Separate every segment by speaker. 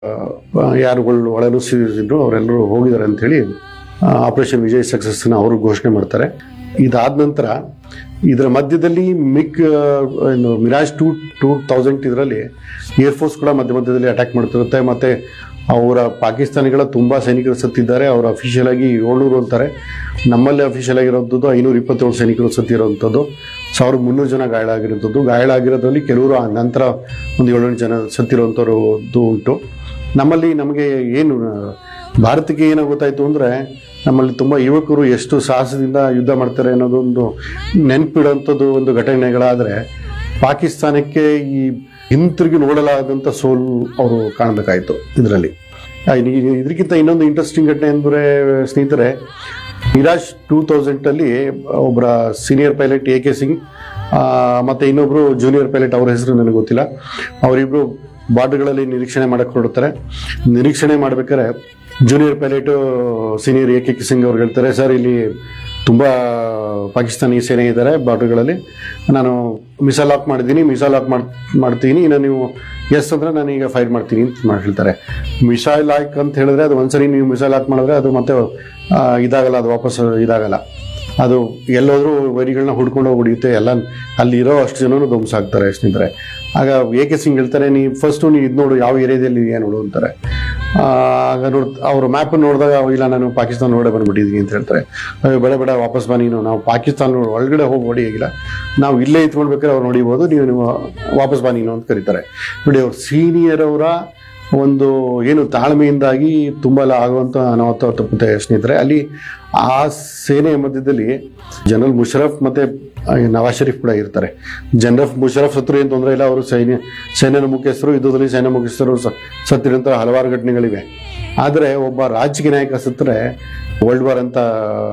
Speaker 1: ಆ, ಯಾರುಗಳು ಒಳನುಸಿದ್ರು ಅವರೆಲ್ಲರೂ ಹೋಗಿದ್ದಾರೆ ಅಂತ ಹೇಳಿ ಆಪರೇಷನ್ ವಿಜಯ್ ಸಕ್ಸಸ್ನ ಅವರು ಘೋಷಣೆ ಮಾಡ್ತಾರೆ ಇದಾದ ನಂತರ ಇದರ ಮಧ್ಯದಲ್ಲಿ ಮಿಗ್ ಆ, ಏನು ಮಿರಾಜ್ ಟೂ ಟೂ ತೌಸಂಡ್ ಇದರಲ್ಲಿ ಏರ್ಫೋರ್ಸ್ ಕೂಡ ಮಧ್ಯ ಮಧ್ಯದಲ್ಲಿ ಅಟ್ಯಾಕ್ ಮಾಡ್ತಿರುತ್ತೆ ಮತ್ತೆ ಅವರ ಪಾಕಿಸ್ತಾನಿಗಳ ತುಂಬ ಸೈನಿಕರು ಸತ್ತಿದ್ದಾರೆ ಅವರ ಅಫಿಷಿಯಲ್ ಆಗಿ ಏಳ್ನೂರು ಅಂತಾರೆ ನಮ್ಮಲ್ಲಿ ಅಫಿಷಿಯಲ್ ಆಗಿರೋಂಥದ್ದು ಐನೂರ ಇಪ್ಪತ್ತೇಳು ಸೈನಿಕರು ಸತ್ತಿರೋಂಥದ್ದು ಸಾವಿರದ ಮುನ್ನೂರು ಜನ ಗಾಯ ಆಗಿರೋಂಥದ್ದು ಗಾಯ ಆಗಿರೋದ್ರಲ್ಲಿ ಕೆಲವರು ಆ ನಂತರ ಒಂದು ಏಳೆಂಟು ಜನ ಸತ್ತಿರೋಂಥವ್ರದ್ದು ಉಂಟು ನಮ್ಮಲ್ಲಿ ನಮಗೆ ಏನು ಆ, ಭಾರತಕ್ಕೆ ಏನೋ ಗೊತ್ತಾಯ್ತು ಅಂದರೆ ನಮ್ಮಲ್ಲಿ ತುಂಬ ಯುವಕರು ಎಷ್ಟು ಸಾಹಸದಿಂದ ಯುದ್ಧ ಮಾಡ್ತಾರೆ ಅನ್ನೋದೊಂದು ನೆನಪಿಡುವಂಥದ್ದು ಒಂದು ಘಟನೆಗಳಾದರೆ ಪಾಕಿಸ್ತಾನಕ್ಕೆ ಈ ಹಿಂತಿರುಗಿ ನೋಡಲಾದಂಥ ಸೋಲು ಅವರು ಕಾಣಬೇಕಾಯಿತು ಇದರಲ್ಲಿ ಇದಕ್ಕಿಂತ ಇನ್ನೊಂದು ಇಂಟ್ರೆಸ್ಟಿಂಗ್ ಘಟನೆ ಅಂದರೆ ಸ್ನೇಹಿತರೆ ಮಿರಾಜ್ ಟೂ ತೌಸಂಡಲ್ಲಿ ಒಬ್ಬರ senior pilot A K Singh ಆ, ಮತ್ತೆ ಇನ್ನೊಬ್ರು ಜೂನಿಯರ್ ಪೈಲಟ್ ಅವ್ರ ಹೆಸರು ನನಗೆ ಗೊತ್ತಿಲ್ಲ ಅವರಿಬ್ರು ಬಾರ್ಡರ್ಗಳಲ್ಲಿ ನಿರೀಕ್ಷಣೆ ಮಾಡಕ್ಕೆ ಹೊರಡ್ತಾರೆ ನಿರೀಕ್ಷಣೆ ಮಾಡ್ಬೇಕಾದ್ರೆ junior pilot senior A K Singh ಅವ್ರು ಹೇಳ್ತಾರೆ ಸರ್ ಇಲ್ಲಿ ತುಂಬ ಪಾಕಿಸ್ತಾನಿ ಸೇನೆ ಇದ್ದಾರೆ ಬಾರ್ಡರ್ಗಳಲ್ಲಿ ನಾನು ಮಿಸೈಲ್ ಲಾಕ್ ಮಾಡಿದ್ದೀನಿ ಮಿಸೈಲ್ ಲಾಕ್ ಮಾಡ್ ಮಾಡ್ತೀನಿ ಇನ್ನು ನೀವು ಎಸ್ ಅಂದ್ರೆ ನಾನು ಈಗ ಫೈರ್ ಮಾಡ್ತೀನಿ ಅಂತ ಮಾಡಿ ಹೇಳ್ತಾರೆ ಮಿಸೈಲ್ ಲಾಕ್ ಅಂತ ಹೇಳಿದ್ರೆ ಅದು ಒಂದ್ಸರಿ ನೀವು ಮಿಸೈಲ್ ಲಾಕ್ ಮಾಡಿದ್ರೆ ಅದು ಮತ್ತೆ ಆ, ಇದಾಗಲ್ಲ ಅದು ವಾಪಸ್ ಇದಾಗಲ್ಲ ಅದು ಎಲ್ಲೋದ್ರೂ ವರಿಗಳನ್ನ ಹುಡ್ಕೊಂಡು ಹೋಗಿ ಹೊಡಿಯುತ್ತೆ ಎಲ್ಲ ಅಲ್ಲಿರೋ ಅಷ್ಟು ಜನನು ಧ್ವಂಸ ಆಗ್ತಾರೆ ಸ್ನೇಹಿತರೆ ಆಗ ಎ ಕೆ ಸಿಂಗ್ ಹೇಳ್ತಾರೆ ನೀ ಫಸ್ಟು ನೀ ಇದು ನೋಡು ಯಾವ ಏರಿಯಾದಲ್ಲಿ ಇದೆಯಾ ನೋಡು ಅಂತಾರೆ ಆ, ಆಗ ನೋಡ್ ಅವ್ರ ಮ್ಯಾಪ್ ನೋಡಿದಾಗ ಇಲ್ಲ ನಾನು ಪಾಕಿಸ್ತಾನ ನೋಡೇ ಬಂದ್ಬಿಟ್ಟಿದ್ದೀನಿ ಅಂತ ಹೇಳ್ತಾರೆ ಅಯ್ಯೋ, ಬೇಡ ಬೇಡ ವಾಪಸ್ ಬಾ ನೀನು ನಾವು ಪಾಕಿಸ್ತಾನ ನೋಡ್- ಒಳಗಡೆ ಹೋಗಿ ಹೊಡಿಯಾಗಿಲ್ಲ ನಾವು ಇಲ್ಲೇ ಇತ್ಕೊಳ್ಬೇಕಾದ್ರೆ ಅವ್ರು ನೋಡಿಬೋದು ನೀವು ನೀವು ವಾಪಸ್ ಬಾ ನೀನು ಅಂತ ಕರೀತಾರೆ ನೋಡಿ ಅವ್ರ ಸೀನಿಯರ್ ಅವರ ಒಂದು ಏನು ತಾಳ್ಮೆಯಿಂದಾಗಿ ತುಂಬ ಆಗುವಂಥ ಅನಾಹುತ ತಪ್ಪುತ್ತೆ ಸ್ನೇಹಿತರೆ ಅಲ್ಲಿ ಆ ಸೇನೆಯ ಮಧ್ಯದಲ್ಲಿ ಜನರಲ್ ಮುಷರಫ್ ಮತ್ತೆ ಆ, ನವಾಜ್ ಶರೀಫ್ ಕೂಡ ಇರ್ತಾರೆ ಜನರಲ್ ಮುಷರಫ್ ಸತ್ರು ಏನು ತೊಂದರೆ ಇಲ್ಲ ಅವರು ಸೈನ್ಯ ಸೈನ್ಯದ ಮುಖ್ಯಸ್ಥರು ಯುದ್ಧದಲ್ಲಿ ಸೈನ್ಯ ಮುಖ್ಯಸ್ಥರು ಸ- ಸತ್ತಿರೋಂಥ ಹಲವಾರು ಘಟನೆಗಳಿವೆ ಆದರೆ ಒಬ್ಬ ರಾಜಕೀಯ ನಾಯಕ ಸತ್ತರೆ ವರ್ಲ್ಡ್ ವಾರ್ ಅಂತ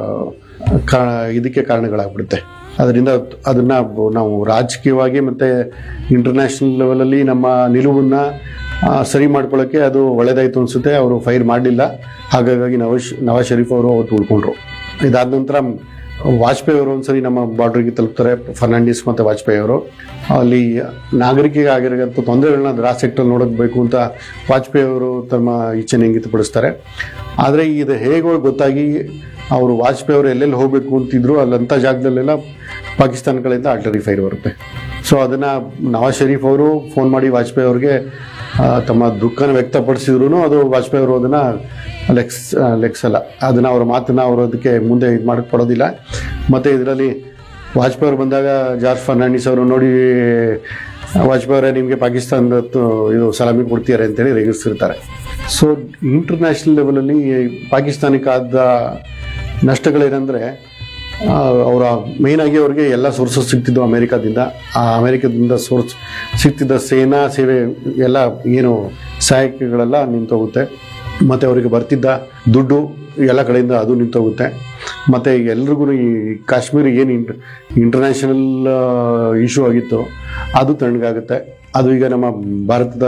Speaker 1: ಕಾ ಇದಕ್ಕೆ ಕಾರಣಗಳಾಗ್ಬಿಡುತ್ತೆ ಅದರಿಂದ ಅದನ್ನ ನಾವು ರಾಜಕೀಯವಾಗಿ ಮತ್ತೆ ಇಂಟರ್ನ್ಯಾಷನಲ್ ಲೆವೆಲಲ್ಲಿ ನಮ್ಮ ನಿಲುವನ್ನ ಆ, ಸರಿ ಮಾಡ್ಕೊಳ್ಳೋಕ್ಕೆ ಅದು ಒಳ್ಳೇದಾಯ್ತು ಅನ್ಸುತ್ತೆ ಅವರು ಫೈರ್ ಮಾಡಲಿಲ್ಲ ಹಾಗಾಗಿ ನವಾಜ್ ನವಾಜ್ ಶರೀಫ್ ಅವರು ಅವತ್ತು ಉಳ್ಕೊಂಡ್ರು ಇದಾದ ನಂತರ ವಾಜಪೇಯಿ ಅವರು ಒಂದ್ಸರಿ ನಮ್ಮ ಬಾರ್ಡರ್ಗೆ ತಲುಪ್ತಾರೆ ಫರ್ನಾಂಡಿಸ್ ಮತ್ತು ವಾಜಪೇಯಿ ಅವರು ಅಲ್ಲಿ ನಾಗರಿಕರಿಗೆ ಆಗಿರೋಂಥ ತೊಂದರೆಗಳನ್ನ ರಾ ಸೆಕ್ಟರ್ ನೋಡಬೇಕು ಅಂತ ವಾಜಪೇಯಿ ಅವರು ತಮ್ಮ ಇಚ್ಛೆನ ಇಂಗಿತಪಡಿಸ್ತಾರೆ ಆದರೆ ಇದು ಹೇಗೋ ಗೊತ್ತಾಗಿ ಅವರು ವಾಜಪೇಯಿ ಅವರು ಎಲ್ಲೆಲ್ಲಿ ಹೋಗಬೇಕು ಅಂತಿದ್ರು ಅಲ್ಲಂಥ ಜಾಗದಲ್ಲೆಲ್ಲ ಪಾಕಿಸ್ತಾನ ಕಡೆಯಿಂದ ಆರ್ಟರಿ ಫೈರ್ ಬರುತ್ತೆ ಸೊ ಅದನ್ನು ನವಾಜ್ ಶರೀಫ್ ಅವರು ಫೋನ್ ಮಾಡಿ ವಾಜಪೇಯಿ ಅವ್ರಿಗೆ ಆ, ತಮ್ಮ ದುಃಖನ ವ್ಯಕ್ತಪಡಿಸಿದ್ರು ಅದು ವಾಜಪೇಯಿ ಅವರು ಅದನ್ನು ಲೆಕ್ಸ್ ಲೆಕ್ಸಲ್ಲ ಅದನ್ನು ಅವರ ಮಾತನ್ನು ಅವರು ಅದಕ್ಕೆ ಮುಂದೆ ಇದು ಮಾಡಕ್ಕೆ ಕೊಡೋದಿಲ್ಲ ಮತ್ತು ಇದರಲ್ಲಿ ವಾಜಪೇಯಿ ಅವರು ಬಂದಾಗ ಜಾರ್ಜ್ ಫರ್ನಾಂಡಿಸ್ ಅವರು ನೋಡಿ ವಾಜಪೇಯಿ ಅವರೇ ನಿಮಗೆ ಪಾಕಿಸ್ತಾನದ ತು- ಇದು ಸಲಾಮಿ ಕೊಡ್ತೀರಾ ಅಂತೇಳಿ ರೇಗಿಸ್ತಿರ್ತಾರೆ ಸೊ ಇಂಟರ್ನ್ಯಾಷನಲ್ ಲೆವೆಲಲ್ಲಿ ಪಾಕಿಸ್ತಾನಕ್ಕಾದ ನಷ್ಟಗಳೇನೆಂದರೆ ಅವರ ಮೇನ್ ಆಗಿ ಅವ್ರಿಗೆ ಎಲ್ಲ ಸೋರ್ಸಸ್ ಸಿಗ್ತಿದ್ದು ಅಮೆರಿಕದಿಂದ ಆ ಅಮೆರಿಕದಿಂದ ಸೋರ್ಸ್ ಸಿಗ್ತಿದ್ದ ಸೇನಾ ಸೇವೆ ಎಲ್ಲ ಏನು ಸಹಾಯಕಗಳೆಲ್ಲ ನಿಂತೋಗುತ್ತೆ ಮತ್ತು ಅವರಿಗೆ ಬರ್ತಿದ್ದ ದುಡ್ಡು ಎಲ್ಲ ಕಡೆಯಿಂದ ಅದು ನಿಂತೋಗುತ್ತೆ ಮತ್ತು ಎಲ್ರಿಗೂ ಈ ಕಾಶ್ಮೀರ ಏನು ಇಂಟ್ ಇಂಟರ್ನ್ಯಾಷನಲ್ ಇಶ್ಯೂ ಆಗಿತ್ತು ಅದು ತಣ್ಣಗಾಗುತ್ತೆ ಅದು ಈಗ ನಮ್ಮ ಭಾರತದ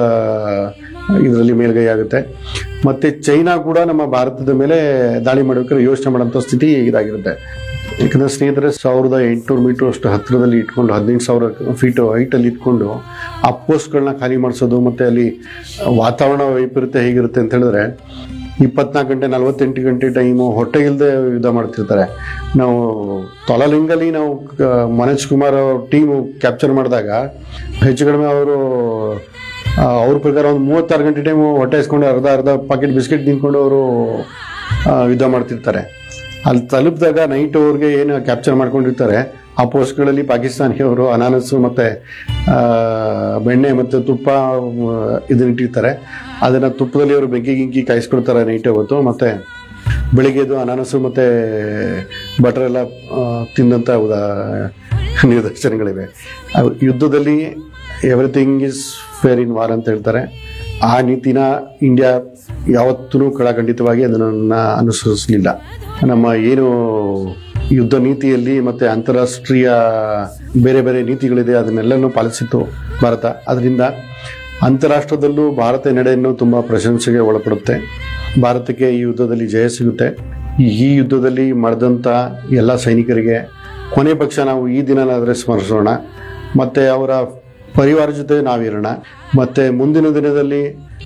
Speaker 1: ಇದರಲ್ಲಿ ಮೇಲ್ಗೈ ಆಗುತ್ತೆ ಮತ್ತು ಚೈನಾ ಕೂಡ ನಮ್ಮ ಭಾರತದ ಮೇಲೆ ದಾಳಿ ಮಾಡಬೇಕಾದ್ರೆ ಯೋಚನೆ ಮಾಡೋಂಥ ಸ್ಥಿತಿ ಇದಾಗಿರುತ್ತೆ ಯಾಕಂದರೆ ಸ್ನೇಹಿತರೆ ಸಾವಿರದ ಎಂಟುನೂರು ಮೀಟರ್ ಅಷ್ಟು ಹತ್ತಿರದಲ್ಲಿ ಇಟ್ಕೊಂಡು ಹದಿನೈದು ಸಾವಿರ ಫೀಟು ಹೈಟಲ್ಲಿ ಇಟ್ಕೊಂಡು ಆ ಪೋಸ್ಟ್ಗಳನ್ನ ಖಾಲಿ ಮಾಡಿಸೋದು ಮತ್ತು ಅಲ್ಲಿ ವಾತಾವರಣ ವೈಪರೀತ್ಯ ಹೇಗಿರುತ್ತೆ ಅಂತ ಹೇಳಿದ್ರೆ ಇಪ್ಪತ್ನಾಲ್ಕು ಗಂಟೆ ನಲವತ್ತೆಂಟು ಗಂಟೆ ಟೈಮು ಹೊಟ್ಟೆ ಇಲ್ಲದೆ ಯುದ್ಧ ಮಾಡ್ತಿರ್ತಾರೆ ನಾವು ತೊಲಲಿಂಗಲ್ಲಿ ನಾವು ಕ- ಮನೋಜ್ ಕುಮಾರ್ ಅವ್ರ ಟೀಮು ಕ್ಯಾಪ್ಚರ್ ಮಾಡಿದಾಗ ಹೆಚ್ಚು ಕಡಿಮೆ ಅವರು ಅವ್ರ ಪ್ರಕಾರ ಒಂದು ಮೂವತ್ತಾರು ಗಂಟೆ ಟೈಮು ಹೊಟ್ಟೆ ಇಸ್ಕೊಂಡು ಅರ್ಧ ಅರ್ಧ ಪಾಕೆಟ್ ಬಿಸ್ಕೆಟ್ ತಿನ್ಕೊಂಡು ಅವರು ಯುದ್ಧ ಮಾಡ್ತಿರ್ತಾರೆ ಅಲ್ಲಿ ತಲುಪಿದಾಗ ನೈಟ್ ಅವ್ರಿಗೆ ಏನು ಕ್ಯಾಪ್ಚರ್ ಮಾಡ್ಕೊಂಡಿರ್ತಾರೆ ಆ ಪೋಸ್ಟ್ಗಳಲ್ಲಿ ಪಾಕಿಸ್ತಾನಿಯವರು ಅನಾನಸ್ಸು ಮತ್ತು ಬೆಣ್ಣೆ ಮತ್ತು ತುಪ್ಪ ಇದನ್ನ ಇಟ್ಟಿರ್ತಾರೆ ಅದನ್ನು ತುಪ್ಪದಲ್ಲಿ ಅವರು ಬೆಂಕಿ ಗಿಂಕಿ ಕಾಯಿಸ್ಕೊಡ್ತಾರೆ ನೈಟ್ ಹೊತ್ತು ಮತ್ತು ಬೆಳಿಗ್ಗೆದು ಅನಾನಸು ಮತ್ತು ಬಟರ್ ಎಲ್ಲ ಆ, ತಿಂದಂಥ ಉದಾ ನಿದರ್ಶನಗಳಿವೆ ಅವು ಯುದ್ಧದಲ್ಲಿ everything is fair in war ಅಂತ ಹೇಳ್ತಾರೆ ಆ ನೀತಿನ ಇಂಡಿಯಾ ಯಾವತ್ತೂ ಕಡಖಂಡಿತವಾಗಿ ಅದನ್ನು ಅನುಸರಿಸಲಿಲ್ಲ ನಮ್ಮ ಏನು ಯುದ್ಧ ನೀತಿಯಲ್ಲಿ ಮತ್ತು ಅಂತಾರಾಷ್ಟ್ರೀಯ ಬೇರೆ ಬೇರೆ ನೀತಿಗಳಿದೆ ಅದನ್ನೆಲ್ಲನೂ ಪಾಲಿಸಿತ್ತು ಭಾರತ ಅದರಿಂದ ಅಂತಾರಾಷ್ಟ್ರದಲ್ಲೂ ಭಾರತ ನಡೆಯನ್ನು ತುಂಬ ಪ್ರಶಂಸೆಗೆ ಒಳಪಡುತ್ತೆ ಭಾರತಕ್ಕೆ ಈ ಯುದ್ಧದಲ್ಲಿ ಜಯ ಸಿಗುತ್ತೆ ಈ ಯುದ್ಧದಲ್ಲಿ ಮರೆದಂಥ ಎಲ್ಲ ಸೈನಿಕರಿಗೆ ಕೊನೆ ಪಕ್ಷ ನಾವು ಈ ದಿನನಾದರೆ ಸ್ಮರಿಸೋಣ ಮತ್ತು ಅವರ ಪರಿವಾರ ಜೊತೆ ನಾವಿರೋಣ ಮತ್ತು ಮುಂದಿನ ದಿನದಲ್ಲಿ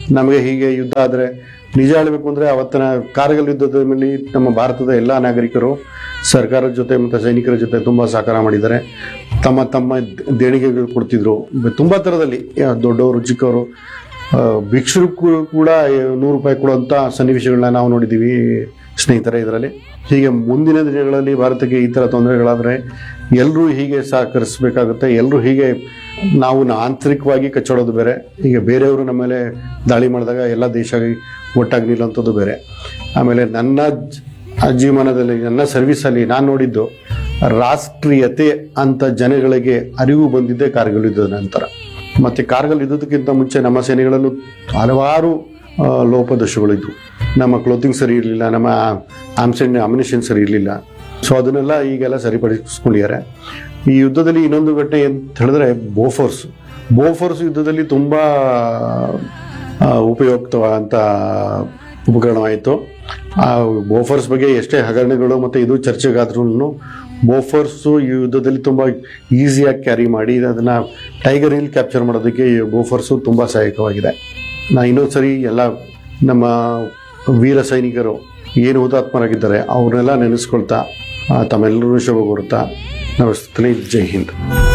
Speaker 1: ನಮಗೆ ಹೀಗೆ ಯುದ್ಧ ಆದರೆ ನಿಜ ಹೇಳಬೇಕು ಅಂದರೆ ಅವತ್ತಿನ ಕಾರ್ಗಿಲ್ ಯುದ್ಧದ ಮೇಲೆ ನಮ್ಮ ಭಾರತದ ಎಲ್ಲ ನಾಗರಿಕರು ಸರ್ಕಾರದ ಜೊತೆ ಮತ್ತು ಸೈನಿಕರ ಜೊತೆ ತುಂಬ ಸಹಕಾರ ಮಾಡಿದ್ದಾರೆ ತಮ್ಮ ತಮ್ಮ ದೇಣಿಗೆಗಳು ಕೊಡ್ತಿದ್ರು ತುಂಬ ಥರದಲ್ಲಿ ಯಾ- ದೊಡ್ಡವರು ಚಿಕ್ಕವರು ಆ, ಭಿಕ್ಷುರು ಕೂ- ಕೂಡ ನೂರು ರೂಪಾಯಿ ಕೊಡುವಂಥ ಸನ್ನಿವೇಶಗಳನ್ನ ನಾವು ನೋಡಿದ್ದೀವಿ ಸ್ನೇಹಿತರೆ ಇದರಲ್ಲಿ ಹೀಗೆ ಮುಂದಿನ ದಿನಗಳಲ್ಲಿ ಭಾರತಕ್ಕೆ ಈ ಥರ ತೊಂದರೆಗಳಾದರೆ ಎಲ್ಲರೂ ಹೀಗೆ ಸಹಕರಿಸಬೇಕಾಗುತ್ತೆ ಎಲ್ಲರೂ ಹೀಗೆ ನಾವು ನ- ಆಂತರಿಕವಾಗಿ ಕಚ್ಚೋಡೋದು ಬೇರೆ ಹೀಗೆ ಬೇರೆಯವರು ನಮ್ಮ ಮೇಲೆ ದಾಳಿ ಮಾಡಿದಾಗ ಎಲ್ಲ ದೇಶ ಒಟ್ಟಾಗಿ ನಿಲ್ಲುವಂಥದ್ದು ಬೇರೆ ಆಮೇಲೆ ನನ್ನ ಜ- ಆ ಜೀವನದಲ್ಲಿ ನನ್ನ ಸರ್ವಿಸಲ್ಲಿ ನಾನು ನೋಡಿದ್ದು ರಾಷ್ಟ್ರೀಯತೆ ಅಂತ ಜನಗಳಿಗೆ ಅರಿವು ಬಂದಿದ್ದೇ ಕಾರ್ಗಿಲ್ ಯುದ್ಧದ ನಂತರ ಮತ್ತೆ ಕಾರ್ಗಿಲ್ ಯುದ್ಧದಕ್ಕಿಂತ ಮುಂಚೆ ನಮ್ಮ ಸೇನೆಗಳಲ್ಲೂ ಹಲವಾರು ಆ, ಲೋಪದೋಷಗಳಿದ್ವು ನಮ್ಮ ಕ್ಲೋತಿಂಗ್ ಸರಿ ಇರಲಿಲ್ಲ ನಮ್ಮ ಆಮ್ಸೆನ್ ಅಮ್ಯುನಿಷನ್ ಸರಿ ಇರಲಿಲ್ಲ ಸೊ ಅದನ್ನೆಲ್ಲ ಈಗೆಲ್ಲ ಸರಿಪಡಿಸ್ಕೊಂಡಿದ್ದಾರೆ ಈ ಯುದ್ಧದಲ್ಲಿ ಇನ್ನೊಂದು ಘಟನೆ ಅಂತ ಹೇಳಿದ್ರೆ ಬೋಫೋರ್ಸ್ ಬೋಫೋರ್ಸ್ ಯುದ್ಧದಲ್ಲಿ ತುಂಬ ಆ, ಉಪಯುಕ್ತವಾದಂಥ ಉಪಕರಣವಾಯಿತು ಆ ಬೋಫರ್ಸ್ ಬಗ್ಗೆ ಎಷ್ಟೇ ಹಗರಣಗಳು ಮತ್ತು ಇದು ಚರ್ಚೆಗಾದ್ರೂ ಬೋಫರ್ಸು ಈ ಯುದ್ಧದಲ್ಲಿ ತುಂಬ ಈಸಿಯಾಗಿ ಕ್ಯಾರಿ ಮಾಡಿ ಅದನ್ನು ಟೈಗರ್ ಹಿಲ್ ಕ್ಯಾಪ್ಚರ್ ಮಾಡೋದಕ್ಕೆ ಈ ಬೋಫರ್ಸು ತುಂಬ ಸಹಾಯಕವಾಗಿದೆ ನಾ ಇನ್ನೊಂದು ಸರಿ ಎಲ್ಲ ನಮ್ಮ ವೀರ ಸೈನಿಕರು ಏನು ಹುತಾತ್ಮರಾಗಿದ್ದಾರೆ ಅವ್ರನ್ನೆಲ್ಲ ನೆನೆಸ್ಕೊಳ್ತಾ ಆ, ತಮ್ಮೆಲ್ಲರೂ ಶುಭ ಕೋರುತ್ತಾ ನಮಸ್ತೆ ಜೈ ಹಿಂದ್